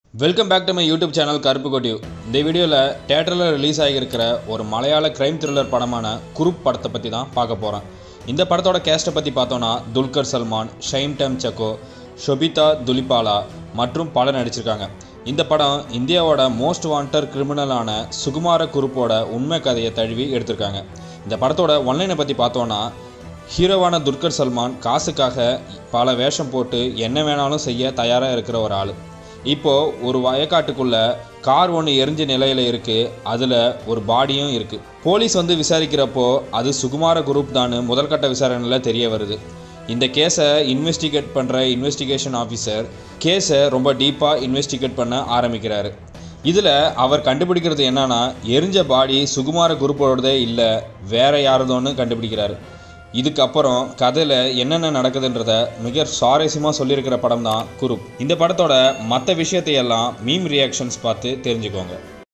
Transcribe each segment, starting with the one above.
Welcome back to my YouTube channel கருப்பு கொட்டிவ் இந்த வீடியோவில் தேட்டரில் ரிலீஸ் ஆகியிருக்கிற ஒரு மலையாள கிரைம் த்ரில்லர் படமான குரூப் படத்தை பற்றி தான் பார்க்க போகிறேன் இந்த படத்தோட கேஸ்ட்டை பற்றி பார்த்தோன்னா துல்கர் சல்மான் ஷைம் டம் சக்கோ ஷொபிதா துலிபாலா மற்றும் பலர் நடிச்சிருக்காங்க இந்த படம் இந்தியாவோட மோஸ்ட் வாண்டட் கிரிமினலான சுகுமார குரூப்போட உண்மை கதையை தழுவி எடுத்திருக்காங்க இந்த படத்தோட ஒன்லைனை பற்றி பார்த்தோன்னா ஹீரோவான துல்கர் சல்மான் காசுக்காக பல வேஷம் போட்டு என்ன வேணாலும் செய்ய தயாராக இருக்கிற ஒரு ஆள் இப்போ ஒரு வயக்காட்டுக்குள்ள கார் ஒன்று எரிஞ்ச நிலையில இருக்கு அதில் ஒரு பாடியும் இருக்கு போலீஸ் வந்து விசாரிக்கிறப்போ அது சுகுமார குரூப் தான் முதல்கட்ட விசாரணையில் தெரிய வருது இந்த கேஸை இன்வெஸ்டிகேட் பண்ணுற இன்வெஸ்டிகேஷன் ஆஃபீஸர் கேஸை ரொம்ப டீப்பாக இன்வெஸ்டிகேட் பண்ண ஆரம்பிக்கிறாரு இதில் அவர் கண்டுபிடிக்கிறது என்னன்னா எரிஞ்ச பாடி சுகுமார குரூப்போடதே இல்லை வேற யாரதோன்னு கண்டுபிடிக்கிறாரு இதுக்கப்புறம் கதையில் என்னென்ன நடக்குதுன்றத மிக சுவாரஸ்யமாக சொல்லியிருக்கிற படம் தான் குரூப் இந்த படத்தோட மற்ற விஷயத்தையெல்லாம் மீம் ரியாக்ஷன்ஸ் பார்த்து தெரிஞ்சுக்கோங்க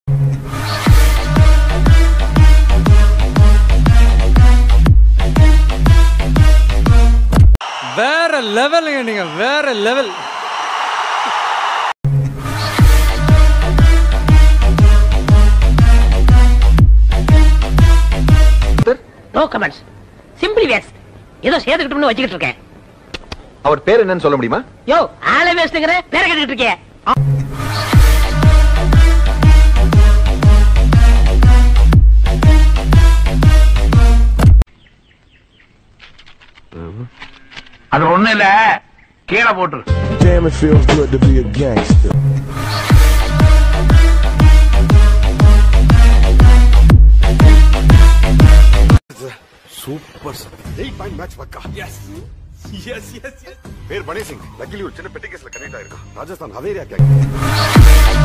வேற லெவலுங்க நீங்க வேற level no comments simply waste ஏதோ சேர்த்துக்கிட்டோம்னு வச்சுக்கிட்டு இருக்கேன் அவர் பேர் என்னன்னு சொல்ல முடியுமா யோ ஆளே வேஸ்ட்டுங்கிற பேர கேட்டுக்கிட்டு இருக்கேன் அது ஒண்ணு இல்ல கீழே போட்டுரு Damn, it feels good to be a gangster. Super sir eight point match పక్కా ఎస్ ఎస్ ఎస్ పేరు బనే సింగ్ లక్కీలీ ஒரு சின்ன பெட்டி கேஸ்ல கனெக்ட் ஆயிருக்கான் ராஜஸ்தான் அதே ஏரியா கேங்க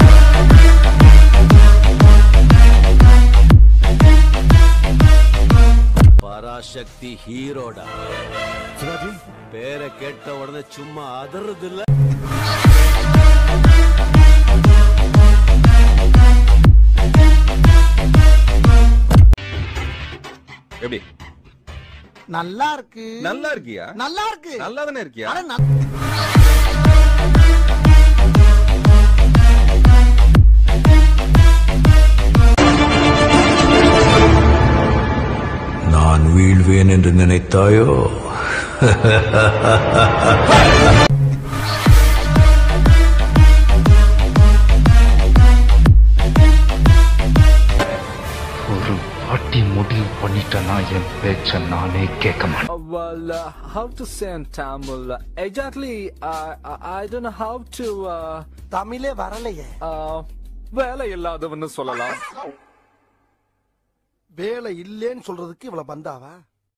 பராசக்தி ஹீரோடா பேரை கேட்ட உடனே சும்மா அதறது இல்ல எப்படி நல்லா இருக்கு நல்லா இருக்கியா நல்லா இருக்கு நல்லா தானே இருக்கியா அட நல்- நான் வீழ்வேன் என்று நினைத்தாயோ ஒரு வாட்டி முடிவு பண்ணிட்டேன்னா என் பேச்ச நானே கேட்க மாட்டேன் well uh, how to say in tamil uh, exactly uh, I, I don't know how to uh, தமிழே வரலையே uh, வேலை இல்லாதவன்னு சொல்லலாம் வேலை இல்லேன்னு சொல்றதுக்கு இவ்வளவு பந்தாவா